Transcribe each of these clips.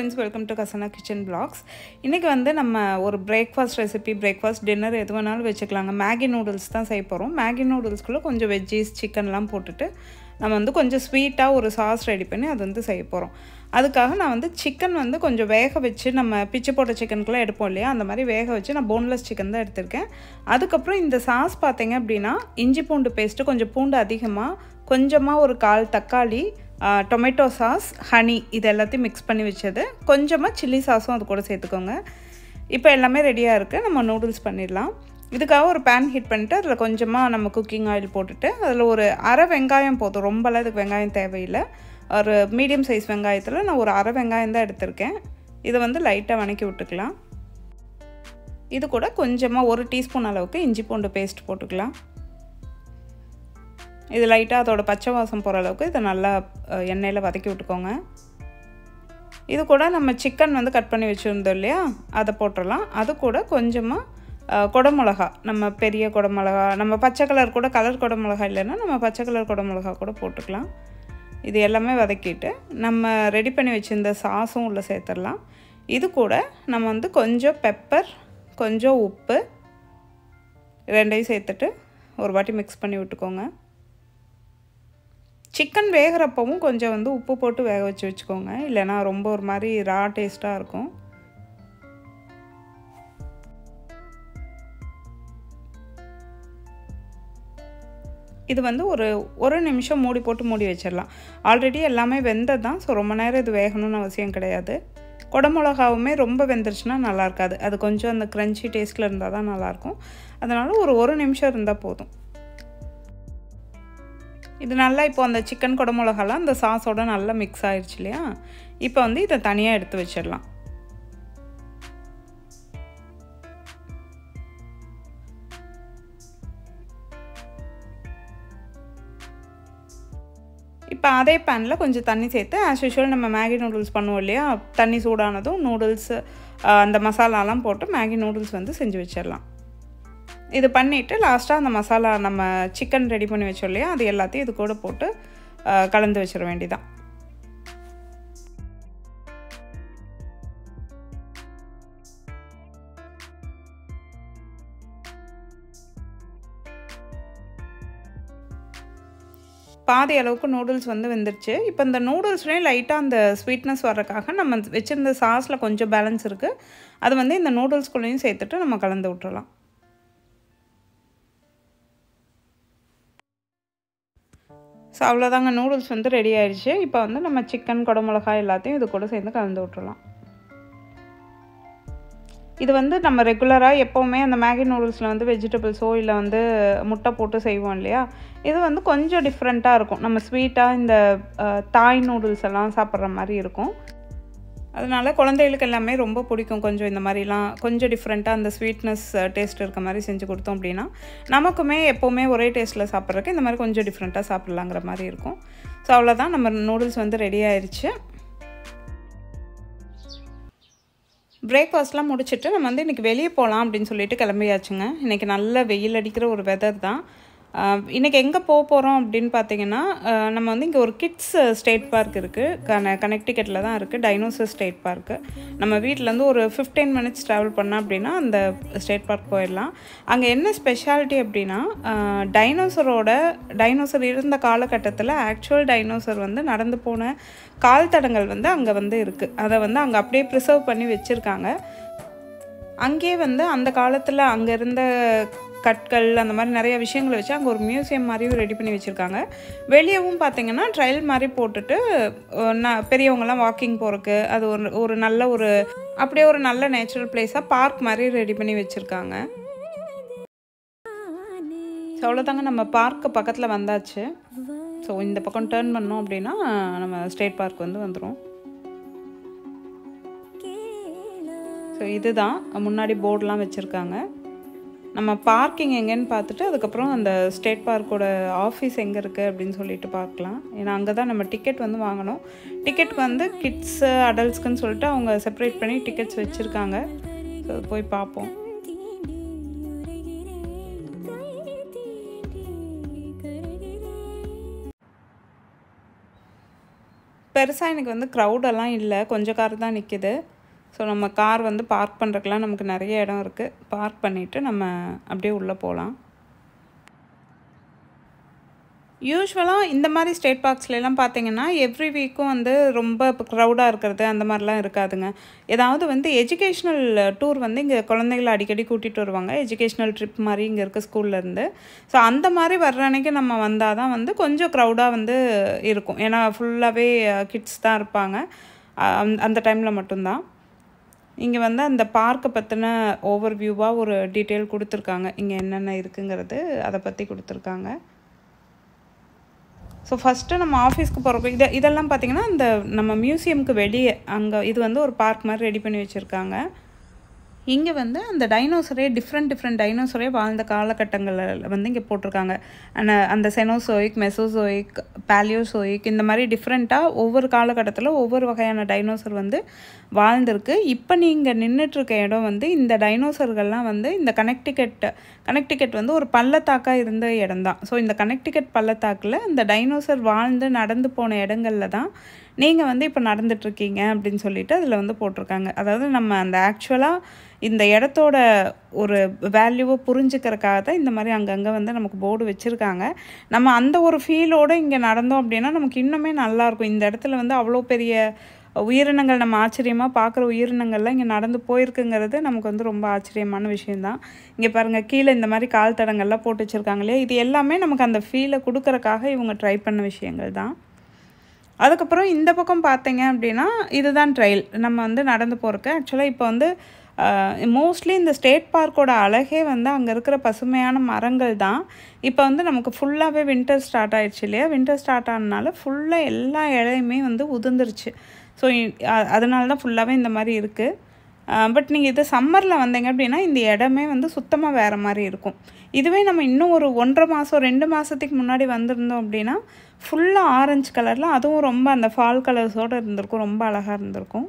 Friends welcome to Khazana kitchen blogs இன்றைக்கி வந்து நம்ம ஒரு பிரேக்ஃபாஸ்ட் ரெசிபி பிரேக்ஃபாஸ்ட் டின்னர் எது வேணாலும் வச்சுக்கலாங்க மேகி நூடுல்ஸ் தான் செய்ய போகிறோம் மேகி நூடுல்ஸ்குள்ளே கொஞ்சம் வெஜ்ஜீஸ் சிக்கன்லாம் போட்டுட்டு நம்ம வந்து கொஞ்சம் ஸ்வீட்டாக ஒரு சாஸ் ரெடி பண்ணி அது வந்து செய்ய போகிறோம் அதுக்காக நான் வந்து சிக்கன் வந்து கொஞ்சம் வேக வச்சு நம்ம பிச்சு போட்ட சிக்கனுக்குலாம் எடுப்போம் இல்லையா அந்த மாதிரி வேக வச்சு நான் போன்லெஸ் சிக்கன் தான் எடுத்திருக்கேன் அதுக்கப்புறம் இந்த சாஸ் பார்த்தீங்க அப்படின்னா இஞ்சி பூண்டு பேஸ்ட்டு கொஞ்சம் பூண்டு அதிகமாக கொஞ்சமாக ஒரு கால் தக்காளி டொமேட்டோ சாஸ் ஹனி இது எல்லாத்தையும் மிக்ஸ் பண்ணி வச்சது கொஞ்சமாக சில்லி சாஸும் அது கூட சேர்த்துக்கோங்க இப்போ எல்லாமே ரெடியாக இருக்குது நம்ம நூடுல்ஸ் பண்ணிடலாம் இதுக்காக ஒரு பேன் ஹீட் பண்ணிவிட்டு அதில் கொஞ்சமாக நம்ம குக்கிங் ஆயில் போட்டுட்டு அதில் ஒரு அரை வெங்காயம் போதும் ரொம்பலாம் இதுக்கு வெங்காயம் தேவையில்லை ஒரு மீடியம் சைஸ் வெங்காயத்தில் நான் ஒரு அரை வெங்காயம் தான் எடுத்திருக்கேன் இதை வந்து லைட்டாக வணக்கி விட்டுக்கலாம் இது கூட கொஞ்சமாக ஒரு டீஸ்பூன் அளவுக்கு இஞ்சி பூண்டு பேஸ்ட் போட்டுக்கலாம் இது லைட்டாக அதோட பச்சை வாசம் போகிற அளவுக்கு இதை நல்லா எண்ணெயில் வதக்கி விட்டுக்கோங்க இது கூட நம்ம சிக்கன் வந்து கட் பண்ணி வச்சுருந்தோம் இல்லையா அதை போட்டுடலாம் அது கூட கொஞ்சமாக குடமிளகா நம்ம பெரிய குடமிளகா நம்ம பச்சை கலர் கூட கலர் குடமிளகா இல்லைன்னா நம்ம பச்சை கலர் குடமிளகா கூட போட்டுக்கலாம் இது எல்லாமே வதக்கிட்டு நம்ம ரெடி பண்ணி வச்சுருந்த சாஸும் உள்ளே சேர்த்துடலாம் இது கூட நம்ம வந்து கொஞ்சம் பெப்பர் கொஞ்சம் உப்பு ரெண்டையும் சேர்த்துட்டு ஒரு வாட்டி மிக்ஸ் பண்ணி விட்டுக்கோங்க சிக்கன் வேகிறப்பவும் கொஞ்சம் வந்து உப்பு போட்டு வேக வச்சு வச்சுக்கோங்க இல்லைனா ரொம்ப ஒரு மாதிரி ரா டேஸ்ட்டாக இருக்கும் இது வந்து ஒரு ஒரு நிமிஷம் மூடி போட்டு மூடி வச்சிடலாம் ஆல்ரெடி எல்லாமே வெந்தது தான் ஸோ ரொம்ப நேரம் இது வேகணும்னு அவசியம் கிடையாது குடமிளகாவுமே ரொம்ப வெந்துருச்சுன்னா நல்லா இருக்காது அது கொஞ்சம் அந்த க்ரன்ச்சி டேஸ்ட்டில் இருந்தால் தான் நல்லாயிருக்கும் அதனால் ஒரு ஒரு நிமிஷம் இருந்தால் போதும் இது நல்லா இப்போ அந்த சிக்கன் குடமிளகாலாம் அந்த சாஸோட நல்லா மிக்ஸ் ஆயிடுச்சு இல்லையா இப்போ வந்து இதை தனியாக எடுத்து வச்சிடலாம் இப்போ அதே பேனில் கொஞ்சம் தண்ணி சேர்த்து ஆஸ் யூஷுவல் நம்ம மேகி நூடுல்ஸ் பண்ணுவோம் இல்லையா தண்ணி சூடானதும் நூடுல்ஸ் அந்த மசாலாலாம் போட்டு மேகி நூடுல்ஸ் வந்து செஞ்சு வச்சிடலாம் இது பண்ணிவிட்டு லாஸ்ட்டாக அந்த மசாலா நம்ம சிக்கன் ரெடி பண்ணி வச்சோம் இல்லையா அது எல்லாத்தையும் இது கூட போட்டு கலந்து வச்சிட வேண்டியதான் பாதி அளவுக்கு நூடுல்ஸ் வந்து வெந்துருச்சு இப்போ இந்த நூடுல்ஸ்லேயும் லைட்டாக அந்த ஸ்வீட்னஸ் வர்றதுக்காக நம்ம வச்சுருந்த சாஸில் கொஞ்சம் பேலன்ஸ் இருக்குது அது வந்து இந்த நூடுல்ஸ்குள்ளேயும் சேர்த்துட்டு நம்ம கலந்து விட்டுறலாம் ஸோ அவ்வளோதாங்க நூடுல்ஸ் வந்து ரெடி ஆயிடுச்சு இப்போ வந்து நம்ம சிக்கன் குடமிளகாய் எல்லாத்தையும் இது கூட சேர்ந்து கலந்து விட்டுறலாம் இது வந்து நம்ம ரெகுலராக எப்போவுமே அந்த மேகி நூடுல்ஸில் வந்து வெஜிடபிள்ஸோ இல்லை வந்து முட்டை போட்டு செய்வோம் இல்லையா இது வந்து கொஞ்சம் டிஃப்ரெண்ட்டாக இருக்கும் நம்ம ஸ்வீட்டாக இந்த தாய் நூடுல்ஸ் எல்லாம் சாப்பிட்ற மாதிரி இருக்கும் அதனால் குழந்தைகளுக்கு எல்லாமே ரொம்ப பிடிக்கும் கொஞ்சம் இந்த மாதிரிலாம் கொஞ்சம் டிஃப்ரெண்ட்டாக அந்த ஸ்வீட்னஸ் டேஸ்ட் இருக்க மாதிரி செஞ்சு கொடுத்தோம் அப்படின்னா நமக்குமே எப்போவுமே ஒரே டேஸ்ட்டில் சாப்பிட்றதுக்கு இந்த மாதிரி கொஞ்சம் டிஃப்ரெண்ட்டாக சாப்பிட்லாங்கிற மாதிரி இருக்கும் ஸோ அவ்வளோதான் நம்ம நூடுல்ஸ் வந்து ரெடி ஆயிடுச்சு பிரேக்ஃபாஸ்ட்லாம் முடிச்சுட்டு நம்ம வந்து இன்றைக்கி வெளியே போகலாம் அப்படின்னு சொல்லிட்டு கிளம்பியாச்சுங்க இன்றைக்கி நல்ல வெயில் அடிக்கிற ஒரு வெதர் தான் இன்றைக்கி எங்கே போக போகிறோம் அப்படின்னு பார்த்தீங்கன்னா நம்ம வந்து இங்கே ஒரு கிட்ஸ் ஸ்டேட் பார்க் இருக்குது கன கனெக்டிகட்டில் தான் இருக்குது டைனோசர் ஸ்டேட் பார்க்கு நம்ம வீட்டிலேருந்து ஒரு ஃபிஃப்டீன் மினிட்ஸ் ட்ராவல் பண்ணோம் அப்படின்னா அந்த ஸ்டேட் பார்க் போயிடலாம் அங்கே என்ன ஸ்பெஷாலிட்டி அப்படின்னா டைனோசரோட டைனோசர் இருந்த காலகட்டத்தில் ஆக்சுவல் டைனோசர் வந்து நடந்து போன கால் தடங்கள் வந்து அங்கே வந்து இருக்குது அதை வந்து அங்கே அப்படியே ப்ரிசர்வ் பண்ணி வச்சுருக்காங்க அங்கேயே வந்து அந்த காலத்தில் அங்கே இருந்த கற்கள் அந்த மாதிரி நிறைய விஷயங்களை வச்சு அங்கே ஒரு மியூசியம் மாதிரியும் ரெடி பண்ணி வச்சுருக்காங்க வெளியவும் பார்த்தீங்கன்னா ட்ரையல் மாதிரி போட்டுட்டு ந பெரியவங்கலாம் வாக்கிங் போகிறக்கு அது ஒரு ஒரு நல்ல ஒரு அப்படியே ஒரு நல்ல நேச்சுரல் பிளேஸாக பார்க் மாதிரி ரெடி பண்ணி வச்சுருக்காங்க ஸோ அவ்வளோதாங்க நம்ம பார்க்கு பக்கத்தில் வந்தாச்சு ஸோ இந்த பக்கம் டேர்ன் பண்ணோம் அப்படின்னா நம்ம ஸ்டேட் பார்க் வந்து வந்துடும் ஸோ இதுதான் முன்னாடி போர்டெலாம் வச்சுருக்காங்க நம்ம பார்க்கிங் எங்கேன்னு பார்த்துட்டு அதுக்கப்புறம் அந்த ஸ்டேட் பார்க்கோட ஆஃபீஸ் எங்கே இருக்குது அப்படின்னு சொல்லிட்டு பார்க்கலாம் ஏன்னா அங்கே தான் நம்ம டிக்கெட் வந்து வாங்கணும் டிக்கெட் வந்து கிட்ஸு அடல்ட்ஸ்க்குன்னு சொல்லிட்டு அவங்க செப்பரேட் பண்ணி டிக்கெட்ஸ் வச்சுருக்காங்க ஸோ போய் பார்ப்போம் பெருசாக எனக்கு வந்து க்ரௌடெல்லாம் இல்லை கொஞ்சம் கார் தான் நிற்கிது ஸோ நம்ம கார் வந்து பார்க் பண்ணுறதுக்கெலாம் நமக்கு நிறைய இடம் இருக்குது பார்க் பண்ணிவிட்டு நம்ம அப்படியே உள்ளே போகலாம் யூஸ்வலாக இந்த மாதிரி ஸ்டேட் பார்க்ஸ்லாம் பார்த்தீங்கன்னா எவ்ரி வீக்கும் வந்து ரொம்ப இப்போ க்ரௌடாக இருக்கிறது அந்த மாதிரிலாம் இருக்காதுங்க ஏதாவது வந்து எஜுகேஷ்னல் டூர் வந்து இங்கே குழந்தைகளை அடிக்கடி கூட்டிகிட்டு வருவாங்க எஜுகேஷ்னல் ட்ரிப் மாதிரி இங்கே இருக்க ஸ்கூல்லேருந்து ஸோ அந்த மாதிரி வர்ற அன்னைக்கு நம்ம வந்தால் தான் வந்து கொஞ்சம் க்ரௌடாக வந்து இருக்கும் ஏன்னா ஃபுல்லாகவே கிட்ஸ் தான் இருப்பாங்க அந் அந்த டைமில் மட்டும்தான் இங்கே வந்து அந்த பார்க்கை பற்றின ஓவர் வியூவாக ஒரு டீட்டெயில் கொடுத்துருக்காங்க இங்கே என்னென்ன இருக்குங்கிறது அதை பற்றி கொடுத்துருக்காங்க ஸோ ஃபஸ்ட்டு நம்ம ஆஃபீஸ்க்கு போகிறப்ப இதை இதெல்லாம் பார்த்திங்கன்னா இந்த நம்ம மியூசியம்க்கு வெளியே அங்கே இது வந்து ஒரு பார்க் மாதிரி ரெடி பண்ணி வச்சுருக்காங்க இங்கே வந்து அந்த டைனோசரே டிஃப்ரெண்ட் டிஃப்ரெண்ட் டைனோசரே வாழ்ந்த காலகட்டங்களில் வந்து இங்கே போட்டிருக்காங்க அந்த அந்த செனோசோயிக் மெசோசோயிக் பேலியோசோயிக் இந்த மாதிரி டிஃப்ரெண்ட்டாக ஒவ்வொரு காலகட்டத்தில் ஒவ்வொரு வகையான டைனோசர் வந்து வாழ்ந்திருக்கு இப்போ நீங்கள் நின்றுட்டுருக்க இடம் வந்து இந்த டைனோசர்கள்லாம் வந்து இந்த கனெக்டிகட் கனெக்டிகட் வந்து ஒரு பள்ளத்தாக்காக இருந்த இடம் தான் ஸோ இந்த கனெக்டிகட் பள்ளத்தாக்கில் இந்த டைனோசர் வாழ்ந்து நடந்து போன இடங்களில் தான் நீங்கள் வந்து இப்போ நடந்துட்டுருக்கீங்க அப்படின்னு சொல்லிட்டு அதில் வந்து போட்டிருக்காங்க அதாவது நம்ம அந்த ஆக்சுவலாக இந்த இடத்தோட ஒரு வேல்யூவை புரிஞ்சுக்கிறக்காக தான் இந்த மாதிரி அங்கங்கே வந்து நமக்கு போர்டு வச்சுருக்காங்க நம்ம அந்த ஒரு ஃபீலோடு இங்கே நடந்தோம் அப்படின்னா நமக்கு இன்னுமே நல்லாயிருக்கும் இந்த இடத்துல வந்து அவ்வளோ பெரிய உயிரினங்கள் நம்ம ஆச்சரியமாக பார்க்குற உயிரினங்கள்லாம் இங்கே நடந்து போயிருக்குங்கிறது நமக்கு வந்து ரொம்ப ஆச்சரியமான விஷயந்தான் இங்கே பாருங்கள் கீழே இந்த மாதிரி கால் தடங்கள்லாம் போட்டு வச்சுருக்காங்க இல்லையா இது எல்லாமே நமக்கு அந்த ஃபீலை கொடுக்கறக்காக இவங்க ட்ரை பண்ண விஷயங்கள் தான் அதுக்கப்புறம் இந்த பக்கம் பார்த்தீங்க அப்படின்னா இதுதான் ட்ரையல் நம்ம வந்து நடந்து போகிறக்கு ஆக்சுவலாக இப்போ வந்து மோஸ்ட்லி இந்த ஸ்டேட் பார்க்கோட அழகே வந்து அங்கே இருக்கிற பசுமையான மரங்கள் தான் இப்போ வந்து நமக்கு ஃபுல்லாகவே வின்டர் ஸ்டார்ட் ஆயிடுச்சு இல்லையா வின்டர் ஸ்டார்ட் ஆனதுனால ஃபுல்லாக எல்லா இலையுமே வந்து உதிர்ந்துருச்சு ஸோ அதனால தான் ஃபுல்லாகவே இந்த மாதிரி இருக்குது பட் நீங்கள் இது சம்மரில் வந்தீங்க அப்படின்னா இந்த இடமே வந்து சுத்தமாக வேறு மாதிரி இருக்கும் இதுவே நம்ம இன்னும் ஒரு ஒன்றரை மாதம் ரெண்டு மாதத்துக்கு முன்னாடி வந்திருந்தோம் அப்படின்னா ஃபுல்லாக ஆரஞ்சு கலரில் அதுவும் ரொம்ப அந்த ஃபால் கலர்ஸோடு இருந்திருக்கும் ரொம்ப அழகாக இருந்திருக்கும்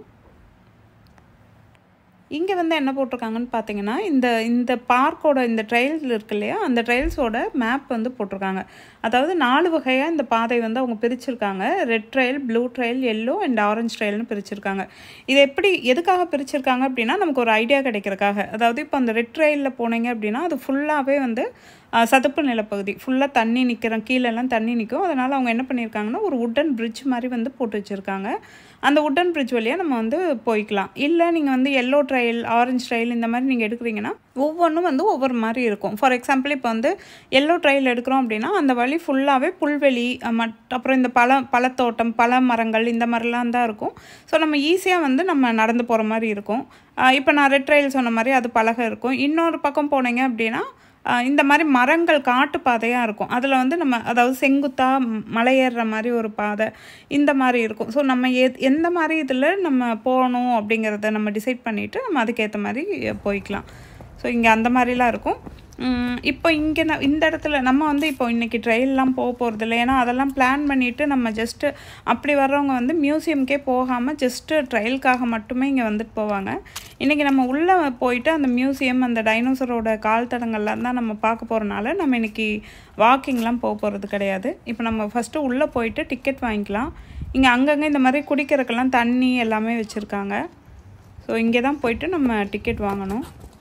இங்கே வந்து என்ன போட்டிருக்காங்கன்னு பார்த்தீங்கன்னா இந்த இந்த பார்க்கோட இந்த ட்ரையல்ஸ் இருக்கு இல்லையா அந்த ட்ரையல்ஸோட மேப் வந்து போட்டிருக்காங்க அதாவது நாலு வகையாக இந்த பாதை வந்து அவங்க பிரிச்சிருக்காங்க red trail blue trail yellow and orange ட்ரையல்னு பிரிச்சிருக்காங்க இது எப்படி எதுக்காக பிரிச்சிருக்காங்க அப்படின்னா நமக்கு ஒரு ஐடியா கிடைக்கிறக்காக அதாவது இப்போ அந்த ரெட் ட்ரையலில் போனீங்க அப்படின்னா அது ஃபுல்லாகவே வந்து சதுப்பு நிலப்பகுதி ஃபுல்லாக தண்ணி நிற்கிற கீழெல்லாம் தண்ணி நிற்கும் அதனால் அவங்க என்ன பண்ணியிருக்காங்கன்னா ஒரு உட்டன் பிரிட்ஜ் மாதிரி வந்து போட்டு வச்சுருக்காங்க அந்த உட்டன் பிரிட்ஜ் வழியாக நம்ம வந்து போய்க்கலாம் இல்லை நீங்கள் வந்து எல்லோ ட்ரையல் ஆரஞ்ச் ட்ரையல் இந்த மாதிரி நீங்கள் எடுக்கிறீங்கன்னா ஒவ்வொன்றும் வந்து ஒவ்வொரு மாதிரி இருக்கும் ஃபார் எக்ஸாம்பிள் இப்போ வந்து எல்லோ ட்ரையல் எடுக்கிறோம் அப்படின்னா அந்த வழி ஃபுல்லாகவே புல்வெளி மட் அப்புறம் இந்த பழ பழத்தோட்டம் பழ மரங்கள் இந்த மாதிரிலாம் தான் இருக்கும் ஸோ நம்ம ஈஸியாக வந்து நம்ம நடந்து போகிற மாதிரி இருக்கும் இப்போ நான் ரெட் ட்ரையல் சொன்ன மாதிரி அது பழக இருக்கும் இன்னொரு பக்கம் போனீங்க அப்படின்னா இந்த மாதிரி மரங்கள் காட்டு பாதையாக இருக்கும் அதில் வந்து நம்ம அதாவது செங்குத்தாக மலையேறுற மாதிரி ஒரு பாதை இந்த மாதிரி இருக்கும் ஸோ நம்ம எ எந்த மாதிரி இதில் நம்ம போகணும் அப்படிங்கிறத நம்ம டிசைட் பண்ணிவிட்டு நம்ம அதுக்கேற்ற மாதிரி போய்க்கலாம் ஸோ இங்கே அந்த மாதிரிலாம் இருக்கும் இப்போ இங்கே நான் இந்த இடத்துல நம்ம வந்து இப்போ இன்றைக்கி ட்ரெயிலெலாம் போக போகிறது இல்லை ஏன்னா அதெல்லாம் பிளான் பண்ணிவிட்டு நம்ம ஜஸ்ட்டு அப்படி வர்றவங்க வந்து மியூசியம்க்கே போகாமல் ஜஸ்ட்டு ட்ரையலுக்காக மட்டுமே இங்கே வந்துட்டு போவாங்க இன்றைக்கி நம்ம உள்ளே போயிட்டு அந்த மியூசியம் அந்த டைனோசரோட கால் தடங்கள்லாம் தான் நம்ம பார்க்க போகிறனால நம்ம இன்றைக்கி வாக்கிங்லாம் போக போகிறது கிடையாது இப்போ நம்ம ஃபஸ்ட்டு உள்ளே போயிட்டு டிக்கெட் வாங்கிக்கலாம் இங்கே அங்கங்கே இந்த மாதிரி குடிக்கிறதுக்கெல்லாம் தண்ணி எல்லாமே வச்சுருக்காங்க ஸோ இங்கே தான் போயிட்டு நம்ம டிக்கெட் வாங்கணும்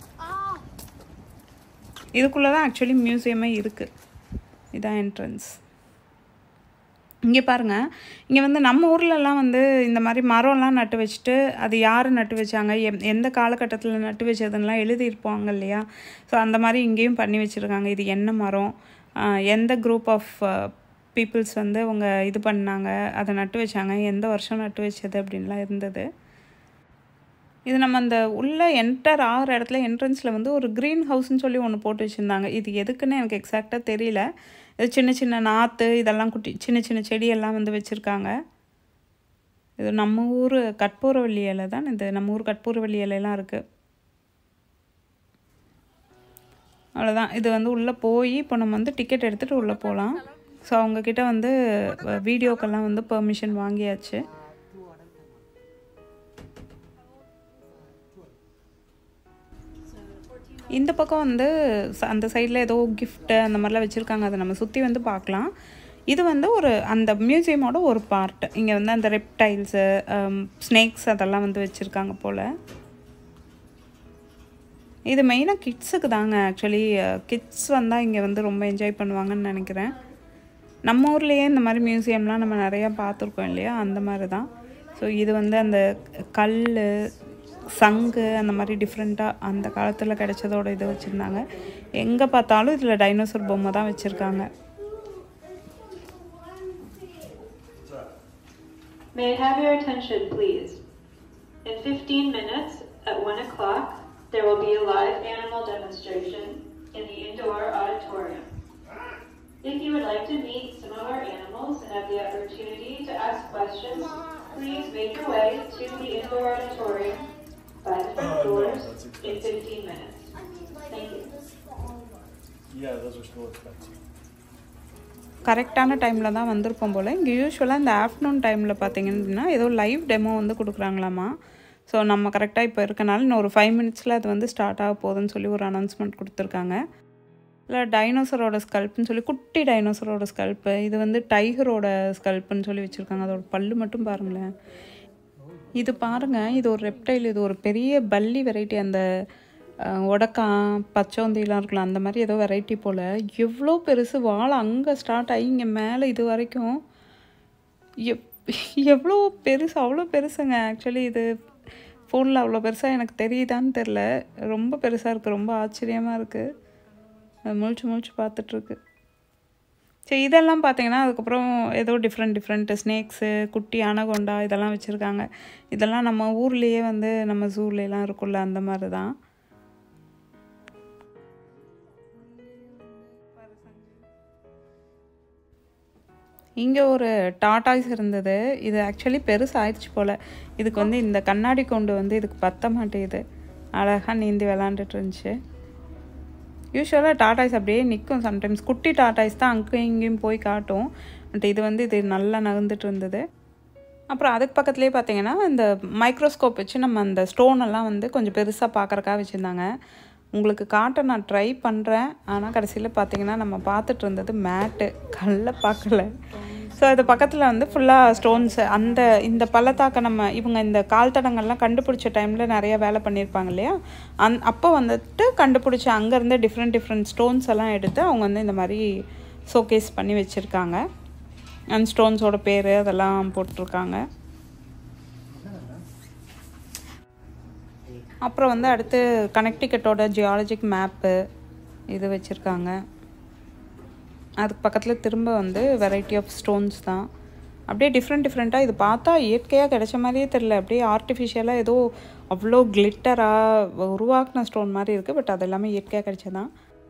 இதுக்குள்ளே தான் ஆக்சுவலி மியூசியமே இருக்குது இதான் என்ட்ரன்ஸ் இங்கே பாருங்கள் இங்கே வந்து நம்ம ஊர்லலாம் வந்து இந்த மாதிரி மரம்லாம் நட்டு வச்சுட்டு அது யார் நட்டு வச்சாங்க எம் எந்த காலகட்டத்தில் நட்டு வச்சதுன்னெலாம் எழுதியிருப்பாங்க இல்லையா ஸோ அந்த மாதிரி இங்கேயும் பண்ணி வச்சுருக்காங்க இது என்ன மரம் எந்த குரூப் ஆஃப் பீப்புள்ஸ் வந்து அவங்க இது பண்ணாங்க அதை நட்டு வச்சாங்க எந்த வருஷம் நட்டு வச்சது அப்படின்லாம் இருந்தது இது நம்ம அந்த உள்ளே என்டர் ஆகிற இடத்துல என்ட்ரன்ஸில் வந்து ஒரு க்ரீன் ஹவுஸ்னு சொல்லி ஒன்று போட்டு வச்சுருந்தாங்க இது எதுக்குன்னு எனக்கு எக்ஸாக்டாக தெரியல இது சின்ன சின்ன நாற்று இதெல்லாம் குட்டி சின்ன சின்ன செடியெல்லாம் வந்து வச்சுருக்காங்க இது நம்ம ஊர் கற்பூரவள்ளி இலை தான் இது நம்ம ஊர் கற்பூரவள்ளி இலையெல்லாம் இருக்குது அவ்வளோதான் இது வந்து உள்ளே போய் இப்போ நம்ம வந்து டிக்கெட் எடுத்துகிட்டு உள்ளே போகலாம் ஸோ அவங்கக்கிட்ட வந்து வீடியோக்கெல்லாம் வந்து பெர்மிஷன் வாங்கியாச்சு இந்த பக்கம் வந்து அந்த சைடில் ஏதோ கிஃப்ட்டு அந்த மாதிரிலாம் வச்சுருக்காங்க அதை நம்ம சுற்றி வந்து பார்க்கலாம் இது வந்து ஒரு அந்த மியூசியமோட ஒரு பார்ட் இங்கே வந்து அந்த ரெப்டைல்ஸு ஸ்னேக்ஸ் அதெல்லாம் வந்து வச்சுருக்காங்க போல் இது மெயினாக கிட்ஸுக்கு தாங்க ஆக்சுவலி கிட்ஸ் வந்தால் இங்கே வந்து ரொம்ப என்ஜாய் பண்ணுவாங்கன்னு நினைக்கிறேன் நம்ம ஊர்லேயே இந்த மாதிரி மியூசியம்லாம் நம்ம நிறையா பார்த்துருக்கோம் இல்லையா அந்த மாதிரி தான் ஸோ இது வந்து அந்த கல் சங்கு அந்த மாதிரி டிஃப்ரெண்ட்டாக அந்த காலத்தில் கிடைச்சதோட இது வச்சுருந்தாங்க எங்கே பார்த்தாலும் இதில் டைனோசர் பொம்மை தான் வச்சுருக்காங்க May I have your attention, please? In 15 minutes, at 1 o'clock, there will be a live animal demonstration in the indoor auditorium. If you would like to meet some of our animals and have the opportunity to ask questions, please make your way to the indoor auditorium by the front doors in 15 minutes. Thank you. Yeah, those are still expensive. கரெக்டான டைமில் தான் வந்திருப்போம் போல் இங்கே யூஸ்வலாக இந்த afternoon டைமில் பார்த்தீங்கன்னா ஏதோ லைவ் டெமோ வந்து கொடுக்குறாங்களாமா ஸோ நம்ம கரெக்டாக இப்போ இருக்கனால இன்னும் ஒரு ஃபைவ் மினிட்ஸில் அது வந்து ஸ்டார்ட் ஆக போகுதுன்னு சொல்லி ஒரு அனௌன்ஸ்மெண்ட் கொடுத்துருக்காங்க இல்லை டைனோசரோட ஸ்கல்ப்னு சொல்லி குட்டி டைனோசரோட ஸ்கல்ப்பு இது வந்து டைகரோட ஸ்கல்ப்புன்னு சொல்லி வச்சுருக்காங்க அதோட பல்லு மட்டும் பாருங்களேன் இது பாருங்கள் இது ஒரு ரெப்டைல் இது ஒரு பெரிய பல்லி வெரைட்டி அந்த அஹ், ஒடக்கான் பச்சோந்திலாம் இருக்கலாம் அந்த மாதிரி ஏதோ வெரைட்டி போல் எவ்வளோ பெருசு வாழை அங்கே ஸ்டார்ட் ஆகி இங்கே மேலே இது வரைக்கும் எவ் எவ்வளோ பெருசு அவ்வளோ பெருசுங்க ஆக்சுவலி இது ஃபோனில் அவ்வளோ பெருசாக எனக்கு தெரியுதான்னு தெரில ரொம்ப பெருசாக இருக்குது ரொம்ப ஆச்சரியமாக இருக்குது அது முழிச்சு முழிச்சு பார்த்துட்ருக்கு சரி இதெல்லாம் பார்த்தீங்கன்னா அதுக்கப்புறம் ஏதோ டிஃப்ரெண்ட் டிஃப்ரெண்ட் ஸ்னேக்ஸு குட்டி அனகொண்டா இதெல்லாம் வச்சுருக்காங்க இதெல்லாம் நம்ம ஊர்லேயே வந்து நம்ம ஜூர்லாம் இருக்கும்ல அந்த மாதிரி தான் இங்கே ஒரு டாட்டாய்ஸ் இருந்தது இது ஆக்சுவலி பெருசு ஆயிடுச்சு போல் இதுக்கு வந்து இந்த கண்ணாடி கொண்டு வந்து இதுக்கு பத்த மாட்டேங்குது அழகாக நீந்தி விளாண்டுட்டு இருந்துச்சு யூஸ்வலாக டாட்டாய்ஸ் அப்படியே நிற்கும் சம்டைம்ஸ் குட்டி டாட்டாய்ஸ் தான் அங்கேயும் இங்கேயும் போய் காட்டும் பட் இது வந்து இது நல்லா நகர்ந்துட்டு இருந்தது அப்புறம் அதுக்கு பக்கத்துலேயே பார்த்தீங்கன்னா இந்த மைக்ரோஸ்கோப் வச்சு நம்ம அந்த ஸ்டோன் எல்லாம் வந்து கொஞ்சம் பெருசாக பார்க்குறக்காக வச்சுருந்தாங்க உங்களுக்கு காட்ட நான் ட்ரை பண்ணுறேன் ஆனால் கடைசியில் பார்த்தீங்கன்னா நம்ம பார்த்துட்டு இருந்தது மேட்டு கல்ல பார்க்கல ஸோ இது பக்கத்தில் வந்து ஃபுல்லாக ஸ்டோன்ஸு அந்த இந்த பள்ளத்தாக்க நம்ம இவங்க இந்த கால் தடங்கள்லாம் கண்டுபிடிச்ச டைமில் நிறைய வேலை பண்ணியிருப்பாங்க இல்லையா அந் அப்போ வந்துட்டு கண்டுபிடிச்ச அங்கேருந்து டிஃப்ரெண்ட் டிஃப்ரெண்ட் ஸ்டோன்ஸ் எல்லாம் எடுத்து அவங்க வந்து இந்த மாதிரி ஷோகேஸ் பண்ணி வச்சுருக்காங்க அந்த ஸ்டோன்ஸோட பேர் அதெல்லாம் போட்டிருக்காங்க அப்புறம் வந்து அடுத்து கனெக்டிகட்டோட ஜியாலஜிக் மேப்பு இது வச்சுருக்காங்க அதுக்கு பக்கத்தில் திரும்ப வந்து வெரைட்டி ஆஃப் ஸ்டோன்ஸ் தான் அப்படியே டிஃப்ரெண்ட் டிஃப்ரெண்ட்டாக இது பார்த்தா இயற்கையாக கிடைச்ச மாதிரியே தெரில அப்படியே ஆர்டிஃபிஷியலாக ஏதோ அவ்வளோ கிளிட்டராக உருவாக்குன ஸ்டோன் மாதிரி இருக்குது பட் அது எல்லாமே இயற்கையாக கிடைச்சதான்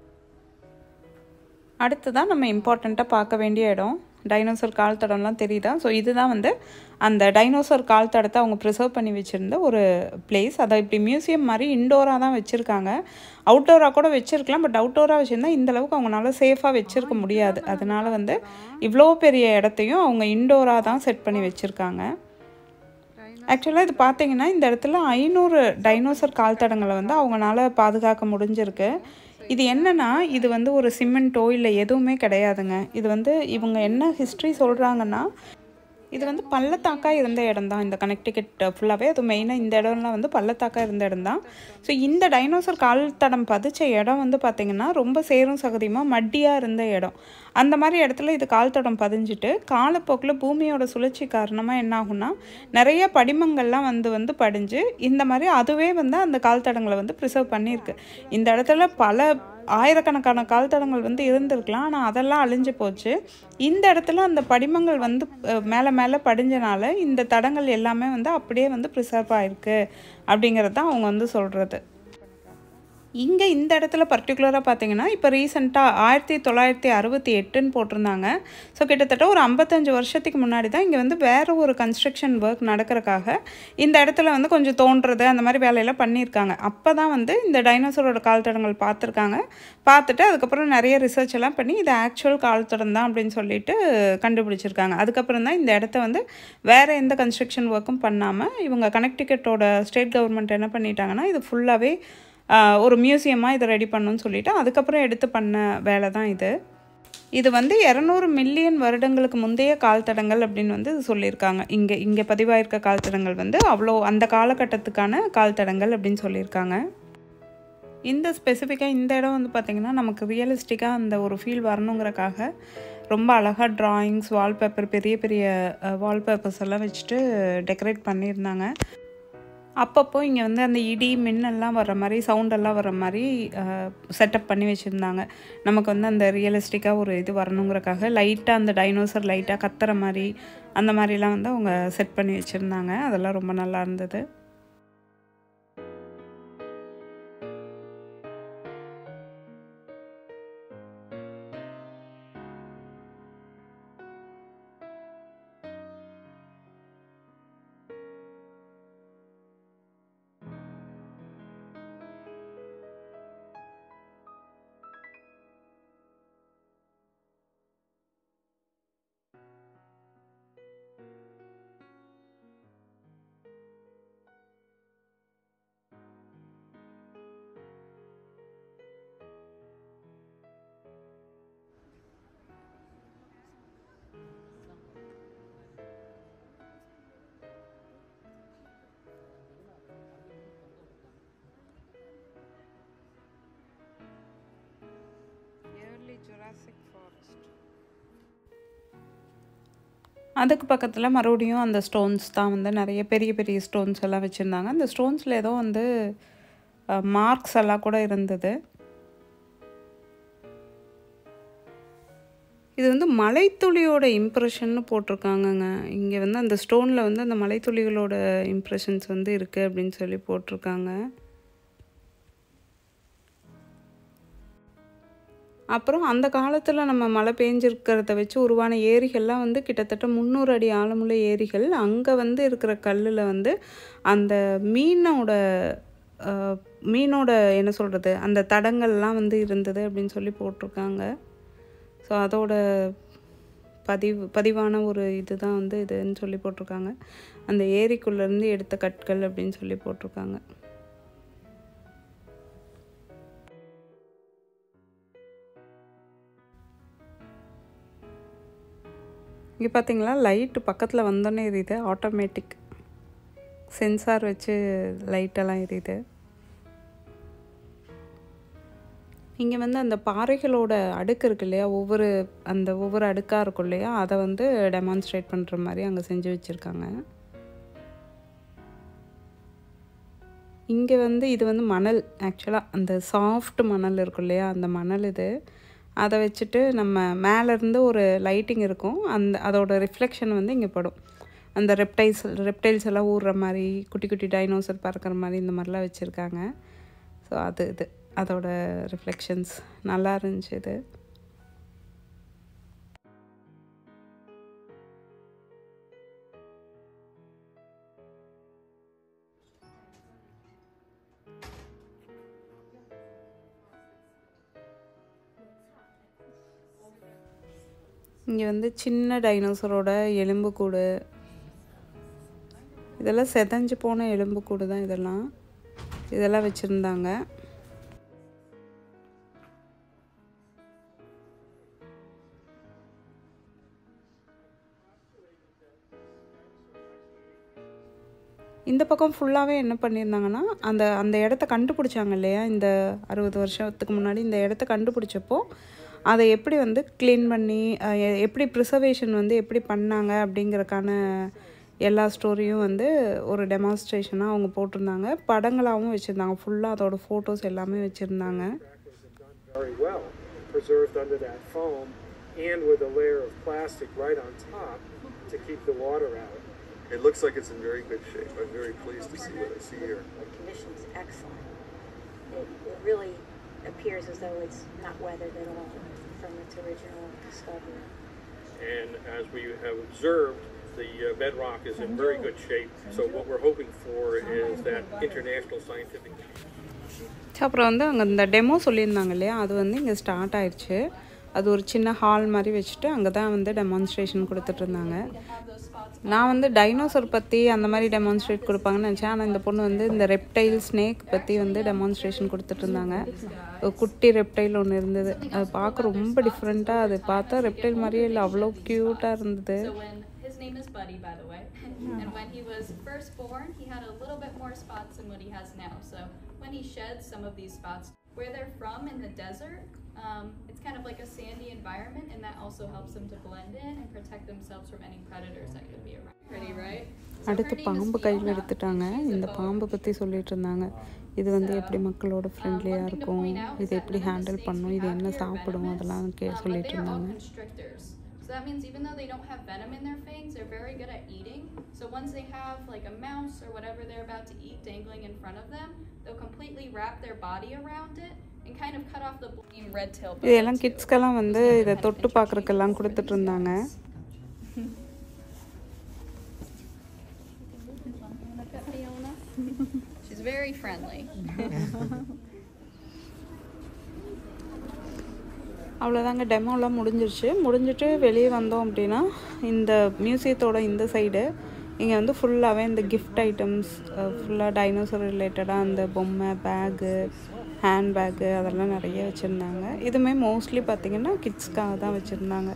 அடுத்து தான் நம்ம இம்பார்ட்டண்ட்டாக பார்க்க வேண்டிய இடம் டைனோசர் கால் தடம்லாம் தெரியுதா ஸோ இதுதான் வந்து அந்த டைனோசர் கால் தடத்தை அவங்க ப்ரிசர்வ் பண்ணி வச்சுருந்த ஒரு பிளேஸ் அதை இப்படி மியூசியம் மாதிரி இன்டோராக தான் வச்சுருக்காங்க அவுட்டோராக கூட வச்சுருக்கலாம் பட் அவுட்டோராக வச்சுருந்தா இந்த அளவுக்கு அவங்களால சேஃபாக வச்சுருக்க முடியாது அதனால வந்து இவ்வளோ பெரிய இடத்தையும் அவங்க இன்டோராக தான் செட் பண்ணி வச்சுருக்காங்க ஆக்சுவலாக இது பார்த்தீங்கன்னா இந்த இடத்துல ஐநூறு டைனோசர் கால் தடங்களை வந்து அவங்களால பாதுகாக்க முடிஞ்சிருக்கு இது என்னன்னா இது வந்து ஒரு சிமெண்ட்டோ இல்லை எதுவுமே கிடையாதுங்க இது வந்து இவங்க என்ன ஹிஸ்ட்ரி சொல்கிறாங்கன்னா இது வந்து பள்ளத்தாக்காக இருந்த இடம் தான் இந்த கனெக்டிகட் ஃபுல்லாகவே அது மெயினாக இந்த இடம்லாம் வந்து பள்ளத்தாக்காக இருந்த இடம் தான் ஸோ இந்த டைனோசர் கால் தடம் பதிச்ச இடம் வந்து பார்த்திங்கன்னா ரொம்ப சேரும் சகதியமாக மட்டியாக இருந்த இடம் அந்த மாதிரி இடத்துல இது கால் தடம் பதிஞ்சிட்டு காலப்போக்கில் பூமியோட சுழற்சி காரணமாக என்ன ஆகும்னா நிறைய படிமங்கள்லாம் வந்து வந்து படிஞ்சு இந்த மாதிரி அதுவே வந்து அந்த கால் தடங்களை வந்து ப்ரிசர்வ் பண்ணியிருக்கு இந்த இடத்துல பல ஆயிரக்கணக்கான கால் தடங்கள் வந்து இருந்திருக்கலாம் ஆனால் அதெல்லாம் அழிஞ்சு போச்சு இந்த இடத்துல அந்த படிமங்கள் வந்து அஹ், மேலே மேலே படிஞ்சனால இந்த தடங்கள் எல்லாமே வந்து அப்படியே வந்து ப்ரிசர்வ் ஆயிருக்கு அப்படிங்கிறது தான் அவங்க வந்து சொல்கிறது இங்கே இந்த இடத்துல பர்டிகுலராக பார்த்தீங்கன்னா இப்போ ரீசெண்டாக ஆயிரத்தி தொள்ளாயிரத்தி அறுபத்தி எட்டுன்னு போட்டிருந்தாங்க ஸோ கிட்டத்தட்ட ஒரு ஐம்பத்தஞ்சு வருஷத்துக்கு முன்னாடி தான் இங்கே வந்து வேறு ஒரு கன்ஸ்ட்ரக்ஷன் ஒர்க் நடக்கிறக்காக இந்த இடத்துல வந்து கொஞ்சம் தோன்றுறது அந்த மாதிரி வேலையெல்லாம் பண்ணியிருக்காங்க அப்போ தான் வந்து இந்த டைனோசரோட கால் தடங்கள் பார்த்துருக்காங்க பார்த்துட்டு அதுக்கப்புறம் நிறைய ரிசர்ச் எல்லாம் பண்ணி இது ஆக்சுவல் கால் தடம் தான் அப்படின்னு சொல்லிட்டு கண்டுபிடிச்சிருக்காங்க அதுக்கப்புறம் தான் இந்த இடத்த வந்து வேறு எந்த கன்ஸ்ட்ரக்ஷன் ஒர்க்கும் பண்ணாமல் இவங்க கனெக்டிகட்டோட ஸ்டேட் கவர்மெண்ட் என்ன பண்ணிட்டாங்கன்னா இது ஃபுல்லாகவே ஒரு மியூசியமாக இதை ரெடி பண்ணணும்னு சொல்லிட்டு அதுக்கப்புறம் எடுத்து பண்ண வேலை தான் இது இது வந்து இரநூறு மில்லியன் வருடங்களுக்கு முந்தைய கால் தடங்கள் அப்படின்னு வந்து சொல்லியிருக்காங்க இங்கே இங்கே பதிவாயிருக்க கால் தடங்கள் வந்து அவ்வளோ அந்த காலகட்டத்துக்கான கால் தடங்கள் அப்படின்னு சொல்லியிருக்காங்க இந்த ஸ்பெசிஃபிக்காக இந்த இடம் வந்து பார்த்திங்கன்னா நமக்கு ரியலிஸ்டிக்காக அந்த ஒரு ஃபீல் வரணுங்கிறக்காக ரொம்ப அழகாக ட்ராயிங்ஸ் வால்பேப்பர் பெரிய பெரிய வால்பேப்பர்ஸ் எல்லாம் வச்சுட்டு டெக்கரேட் பண்ணியிருந்தாங்க அப்பப்போ இங்கே வந்து அந்த இடி மின்னெல்லாம் வர்ற மாதிரி சவுண்டெல்லாம் வர்ற மாதிரி செட்டப் பண்ணி வச்சுருந்தாங்க நமக்கு வந்து அந்த ரியலிஸ்டிக்காக ஒரு இது வரணுங்கிறக்காக லைட்டாக அந்த டைனோசர் லைட்டாக கத்துற மாதிரி அந்த மாதிரிலாம் வந்து அவங்க செட் பண்ணி வச்சுருந்தாங்க அதெல்லாம் ரொம்ப நல்லா இருந்தது அதுக்கு பக்கத்தில் மறுபடியும் அந்த ஸ்டோன்ஸ் தான் வந்து நிறைய பெரிய பெரிய ஸ்டோன்ஸ் எல்லாம் வச்சுருந்தாங்க அந்த ஸ்டோன்ஸில் ஏதோ வந்து மார்க்ஸ் எல்லாம் கூட இருந்தது இது வந்து மலைத்துளியோட இம்ப்ரெஷன்னு போட்டிருக்காங்கங்க இங்கே வந்து அந்த ஸ்டோனில் வந்து அந்த மலைத்துளிகளோட இம்ப்ரெஷன்ஸ் வந்து இருக்குது அப்படின்னு சொல்லி போட்டிருக்காங்க அப்புறம் அந்த காலத்தில் நம்ம மழை பெஞ்சிருக்கிறத வச்சு உருவான ஏரிகள்லாம் வந்து கிட்டத்தட்ட முந்நூறு அடி ஆழமுள்ள ஏரிகள் அங்கே வந்து இருக்கிற கல்லில் வந்து அந்த மீனோட மீனோட என்ன சொல்கிறது அந்த தடங்கள்லாம் வந்து இருந்தது அப்படின்னு சொல்லி போட்டிருக்காங்க ஸோ அதோட பதிவு பதிவான ஒரு இதுதான் வந்து இதுன்னு சொல்லி போட்டிருக்காங்க அந்த ஏரிக்குள்ளேருந்து எடுத்த கற்கள் அப்படின்னு சொல்லி போட்டிருக்காங்க இங்கே பார்த்தீங்களா லைட்டு பக்கத்தில் வந்தோன்னே எரியுது ஆட்டோமேட்டிக் சென்சார் வச்சு லைட்டெல்லாம் எரியுது இங்கே வந்து அந்த பாறைகளோட அடுக்கு இருக்கு இல்லையா ஒவ்வொரு அந்த ஒவ்வொரு அடுக்காக இருக்கும் இல்லையா அதை வந்து டெமான்ஸ்ட்ரேட் பண்ணுற மாதிரி அங்கே செஞ்சு வச்சுருக்காங்க இங்கே வந்து இது வந்து மணல் ஆக்சுவலாக அந்த சாஃப்ட் மணல் இருக்கும் இல்லையா அந்த மணல் இது அதை வச்சுட்டு நம்ம மேலேருந்து ஒரு லைட்டிங் இருக்கும் அந்த அதோட ரிஃப்ளெக்ஷன் வந்து இங்கே படும் அந்த ரெப்டைல்ஸ் ரெப்டைல்ஸ் எல்லாம் ஊறுற மாதிரி குட்டி குட்டி டைனோசர் பறக்கிற மாதிரி இந்த மாதிரிலாம் வச்சுருக்காங்க ஸோ அது இது அதோட ரிஃப்ளெக்ஷன்ஸ் நல்லா இருந்துச்சு இது இங்கே வந்து சின்ன டைனோசரோட எலும்புக்கூடு இதெல்லாம் செதஞ்சு போன எலும்புக்கூடு தான் இதெல்லாம் இதெல்லாம் வச்சுருந்தாங்க இந்த பக்கம் ஃபுல்லாகவே என்ன பண்ணியிருந்தாங்கன்னா அந்த அந்த இடத்த கண்டுபிடிச்சாங்க இல்லையா இந்த அறுபது வருஷத்துக்கு முன்னாடி இந்த இடத்த கண்டுபிடிச்சப்போ அதை எப்படி வந்து க்ளீன் பண்ணி எப்படி ப்ரிசர்வேஷன் வந்து எப்படி பண்ணாங்க அப்படிங்கிறக்கான எல்லா ஸ்டோரியும் வந்து ஒரு டெமான்ஸ்ட்ரேஷனாக அவங்க போட்டிருந்தாங்க படங்களாகவும் வச்சுருந்தாங்க ஃபுல்லாக அதோட ஃபோட்டோஸ் எல்லாமே வச்சுருந்தாங்க very well, preserved under that foam and with a layer of plastic right on top to keep the water out. It looks like it's in very good shape. I'm very pleased to see what I see here. The condition's excellent. It, it really appears as though it's not weathered at all from its original discovery. And as we have observed, the uh, bedrock is in very good shape. So what we're hoping for is that international scientific. அப்புறம் வந்து அங்கே இந்த demo சொல்லியிருந்தாங்க இல்லையா அது வந்து இங்கே start ஆயிடுச்சு அது ஒரு சின்ன ஹால் மாதிரி வச்சுட்டு அங்கே தான் வந்து டெமான்ஸ்ட்ரேஷன் கொடுத்துட்டு இருந்தாங்க நான் வந்து டைனோசர் பற்றி அந்த மாதிரி டெமான்ஸ்ட்ரேட் கொடுப்பாங்கன்னு நினச்சேன் ஆனால் இந்த பொண்ணு வந்து இந்த ரெப்டைல் ஸ்னேக் பற்றி வந்து டெமான்ஸ்ட்ரேஷன் கொடுத்துட்டு இருந்தாங்க ஒரு குட்டி ரெப்டைல் ஒன்று இருந்தது அது பார்க்க ரொம்ப டிஃப்ரெண்ட்டாக அது பார்த்தா ரெப்டைல் மாதிரியே இல்லை அவ்வளோ க்யூட்டாக இருந்தது So when his name is Buddy, by the way, and when he was first born, he had a little bit more spots than what he has now. So when he sheds some of these spots, where they're from in the desert, um, it's kind of like a sandy environment, and that also helps them to blend in and protect themselves from any predators that could be around. Pretty, right? So அடுத்து her name is பாம்பு கையில் Fiona, எடுத்துட்டாங்க and she's a இந்த boa. பாம்பை பற்றி சொல்லிட்டு இருந்தாங்க இது வந்து எப்படி மக்களோட ஃப்ரெண்ட்லியாக இருக்கும் இது எப்படி ஹேண்டில் பண்ணும் இது என்ன சாப்பிடும் அதெல்லாம் கே Um, but சொல்லிட்டு they are all இருந்தாங்க constrictors. So that means even though they don't have venom in their fangs, they're very good at eating. So once they have like a mouse or whatever they're about to eat dangling in front of them, they'll completely wrap their body around it and kind of cut off the blue red tail. இதெல்லாம் கிட்ஸ்க்கெல்லாம் வந்து இதை தொட்டு பார்க்குறக்கெல்லாம் கொடுத்துட்டு இருந்தாங்க She's very friendly. அவ்வளோதாங்க டெமோலாம் முடிஞ்சிருச்சு முடிஞ்சிட்டு வெளியே வந்தோம் அப்படின்னா இந்த மியூசியத்தோட இந்த சைடு இங்கே வந்து ஃபுல்லாகவே இந்த கிஃப்ட் ஐட்டம்ஸ் ஃபுல்லாக டைனோசர் ரிலேட்டடாக அந்த பொம்மை பேகு ஹேண்ட் பேக்கு அதெல்லாம் நிறைய வச்சுருந்தாங்க இதுவுமே மோஸ்ட்லி பார்த்திங்கன்னா கிட்ஸ்க்காக தான் வச்சுருந்தாங்க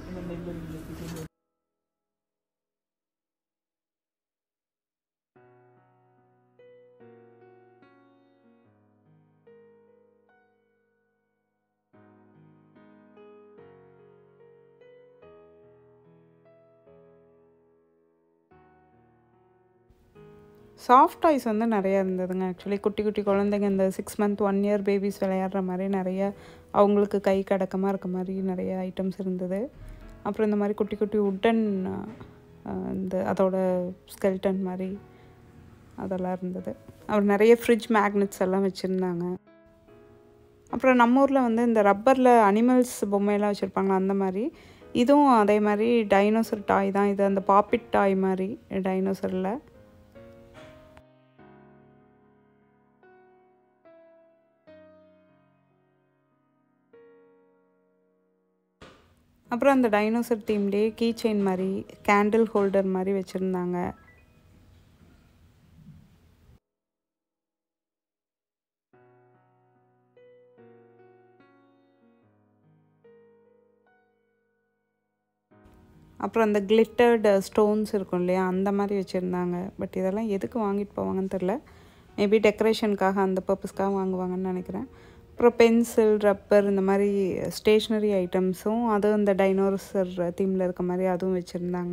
சாஃப்ட் டாய்ஸ் வந்து நிறையா இருந்ததுங்க ஆக்சுவலி குட்டி குட்டி குழந்தைங்க இந்த six month one year babies விளையாடுற மாதிரி நிறைய அவங்களுக்கு கை கடக்கமாக இருக்க மாதிரி நிறைய ஐட்டம்ஸ் இருந்தது அப்புறம் இந்த மாதிரி குட்டி குட்டி உட்டன் இந்த அதோட ஸ்கெல்டன் மாதிரி அதெல்லாம் இருந்தது அப்புறம் நிறைய ஃப்ரிட்ஜ் மேக்னெட்ஸ் எல்லாம் வச்சுருந்தாங்க அப்புறம் நம்ம ஊரில் வந்து இந்த ரப்பரில் அனிமல்ஸ் பொம்மையெல்லாம் வச்சுருப்பாங்களா அந்த மாதிரி இதுவும் அதே மாதிரி டைனோசர் டாய் தான் இது அந்த பாப்பிட் டாய் மாதிரி டைனோசரில் அப்புறம் அந்த டைனோசர் தீம்லேயே கீ செயின் மாதிரி கேண்டில் ஹோல்டர் மாதிரி வச்சுருந்தாங்க அப்புறம் அந்த கிளிட்டர்டு ஸ்டோன்ஸ் இருக்கும் இல்லையா அந்த மாதிரி வச்சுருந்தாங்க பட் இதெல்லாம் எதுக்கு வாங்கிட்டு போவாங்கன்னு தெரில மேபி டெக்கரேஷனுக்காக அந்த பர்பஸ்க்காக வாங்குவாங்கன்னு நினைக்கிறேன் அப்புறம் பென்சில் ரப்பர் இந்த மாதிரி ஸ்டேஷ்னரி ஐட்டம்ஸும் அதுவும் இந்த டைனோசர் தீமில் இருக்க மாதிரி அதுவும் வச்சுருந்தாங்க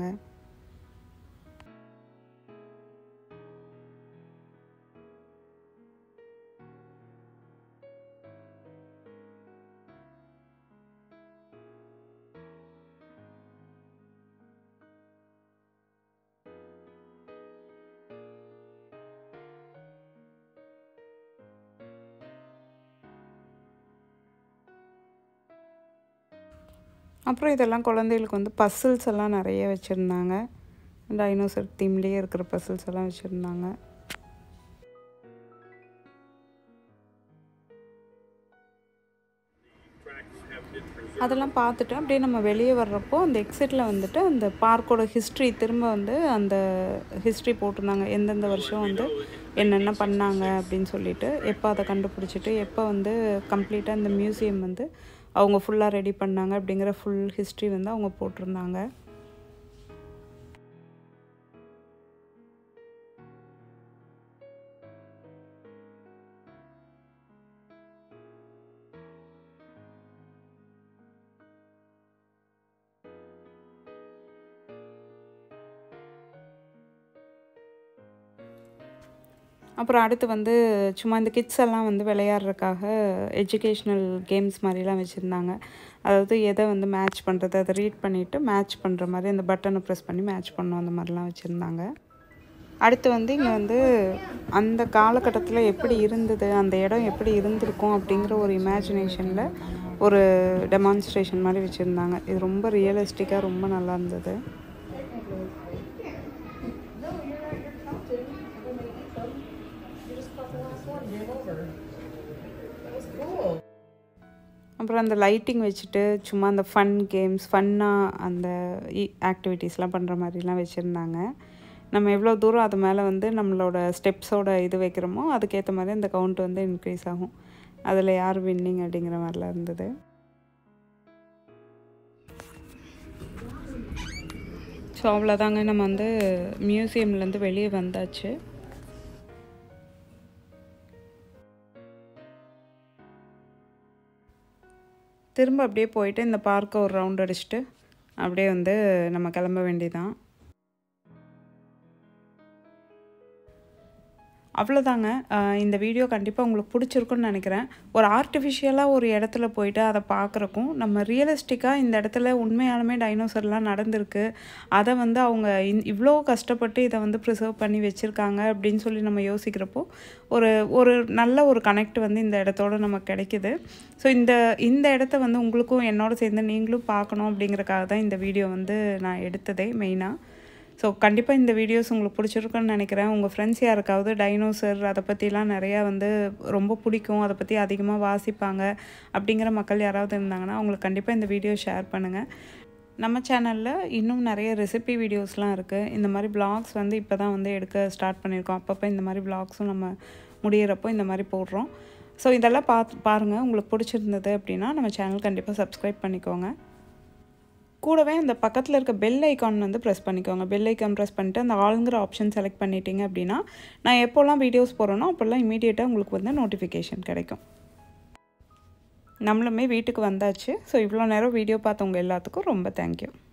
அப்புறம் இதெல்லாம் குழந்தைகளுக்கு வந்து பசில்ஸ் எல்லாம் நிறைய வச்சுருந்தாங்க டைனோசர் தீம்லேயே இருக்கிற பசில்ஸ் எல்லாம் வச்சுருந்தாங்க Tracks have been preserved. அதெல்லாம் பார்த்துட்டு அப்படியே நம்ம வெளியே வர்றப்போ அந்த எக்ஸிட்டில் வந்துட்டு அந்த பார்க்கோட ஹிஸ்ட்ரி திரும்ப வந்து அந்த ஹிஸ்ட்ரி போட்டிருந்தாங்க எந்தெந்த வருஷம் வந்து என்னென்ன பண்ணாங்க அப்படின்னு சொல்லிட்டு எப்போ அதை கண்டுபிடிச்சிட்டு எப்போ வந்து கம்ப்ளீட்டாக இந்த மியூசியம் வந்து அவங்க ஃபுல்லாக ரெடி பண்ணாங்க அப்படிங்கிற ஃபுல் ஹிஸ்ட்ரி வந்து அவங்க போட்டிருந்தாங்க அப்புறம் அடுத்து வந்து சும்மா இந்த கிட்ஸ் எல்லாம் வந்து விளையாடுறதுக்காக எஜுகேஷ்னல் கேம்ஸ் மாதிரிலாம் வச்சுருந்தாங்க அதாவது எதை வந்து மேட்ச் பண்ணுறது அதை ரீட் பண்ணிவிட்டு மேட்ச் பண்ணுற மாதிரி அந்த பட்டனை ப்ரெஸ் பண்ணி மேட்ச் பண்ணோம் அந்த மாதிரிலாம் வச்சுருந்தாங்க அடுத்து வந்து இங்கே வந்து அந்த காலகட்டத்தில் எப்படி இருந்தது அந்த இடம் எப்படி இருந்திருக்கும் அப்படிங்கிற ஒரு இமேஜினேஷனில் ஒரு டெமான்ஸ்ட்ரேஷன் மாதிரி வச்சுருந்தாங்க இது ரொம்ப ரியலிஸ்டிக்காக ரொம்ப நல்லா இருந்தது அப்புறம் அந்த லைட்டிங் வச்சுட்டு சும்மா அந்த ஃபன் கேம்ஸ் ஃபன்னாக அந்த ஆக்டிவிட்டீஸ்லாம் பண்ணுற மாதிரிலாம் வச்சுருந்தாங்க நம்ம எவ்வளோ தூரம் அது மேலே வந்து நம்மளோட ஸ்டெப்ஸோட இது வைக்கிறோமோ அதுக்கேற்ற மாதிரி அந்த கவுண்ட் வந்து இன்க்ரீஸ் ஆகும் அதில் யார் வின்னிங் அப்படிங்கிற மாதிரிலாம் இருந்தது ஸோ அவ்வளோதாங்க நம்ம வந்து மியூசியம்லேருந்து வெளியே வந்தாச்சு திரும்ப அப்படியே போயிட்டு இந்த பார்க்கை ஒரு ரவுண்ட் அடிச்சுட்டு அப்படியே வந்து நம்ம கிளம்ப வேண்டியதான் அவ்வளோதாங்க அஹ் இந்த வீடியோ கண்டிப்பாக உங்களுக்கு பிடிச்சிருக்குன்னு நினைக்கிறேன் ஒரு ஆர்டிஃபிஷியலாக ஒரு இடத்துல போயிட்டு அதை பார்க்குறக்கும் நம்ம ரியலிஸ்டிக்காக இந்த இடத்துல உண்மையாலுமே டைனோசர்லாம் நடந்திருக்கு அதை வந்து அவங்க இந் இவ்வளோ கஷ்டப்பட்டு இதை வந்து ப்ரிசர்வ் பண்ணி வச்சுருக்காங்க அப்படின்னு சொல்லி நம்ம யோசிக்கிறப்போ ஒரு ஒரு நல்ல ஒரு கனெக்ட் வந்து இந்த இடத்தோட நமக்கு கிடைக்குது ஸோ இந்த இந்த இடத்த வந்து உங்களுக்கும் என்னோட சேர்ந்து நீங்களும் பார்க்கணும் அப்படிங்கிறக்காக தான் இந்த வீடியோ வந்து நான் எடுத்ததே மெயினாக ஸோ கண்டிப்பாக இந்த வீடியோஸ் உங்களுக்கு பிடிச்சிருக்குன்னு நினைக்கிறேன் உங்கள் ஃப்ரெண்ட்ஸ் யாருக்காவது டைனோசர் அதை பற்றிலாம் நிறையா வந்து ரொம்ப பிடிக்கும் அதை பற்றி அதிகமாக வாசிப்பாங்க அப்படிங்கிற மக்கள் யாராவது இருந்தாங்கன்னா அவங்களுக்கு கண்டிப்பாக இந்த வீடியோ ஷேர் பண்ணுங்கள் நம்ம சேனலில் இன்னும் நிறைய ரெசிபி வீடியோஸ்லாம் இருக்குது இந்த மாதிரி vlogs வந்து இப்போ தான் வந்து எடுக்க ஸ்டார்ட் பண்ணியிருக்கோம் அப்பப்போ இந்த மாதிரி vlogsம் நம்ம முடியிறப்போ இந்த மாதிரி போடுறோம் ஸோ இதெல்லாம் பார்த்து பாருங்கள் உங்களுக்கு பிடிச்சிருந்தது அப்படின்னா நம்ம சேனல் கண்டிப்பாக சப்ஸ்கிரைப் பண்ணிக்கோங்க கூடவே அந்த பக்கத்தில் இருக்க பெல் ஐக்கான் வந்து ப்ரெஸ் பண்ணிக்கோங்க பெல் ஐக்கான் ப்ரெஸ் பண்ணிட்டு அந்த ஆளுங்கிற ஆப்ஷன் செலக்ட் பண்ணிட்டீங்க அப்படின்னா நான் எப்போல்லாம் வீடியோஸ் போடுறேனோ அப்போல்லாம் இமீடியட்டாக உங்களுக்கு வந்து நோட்டிஃபிகேஷன் கிடைக்கும் நம்மளுமே வீட்டுக்கு வந்தாச்சு ஸோ இவ்வளோ நேரம் வீடியோ பார்த்தவங்க எல்லாத்துக்கும் ரொம்ப தேங்க்யூ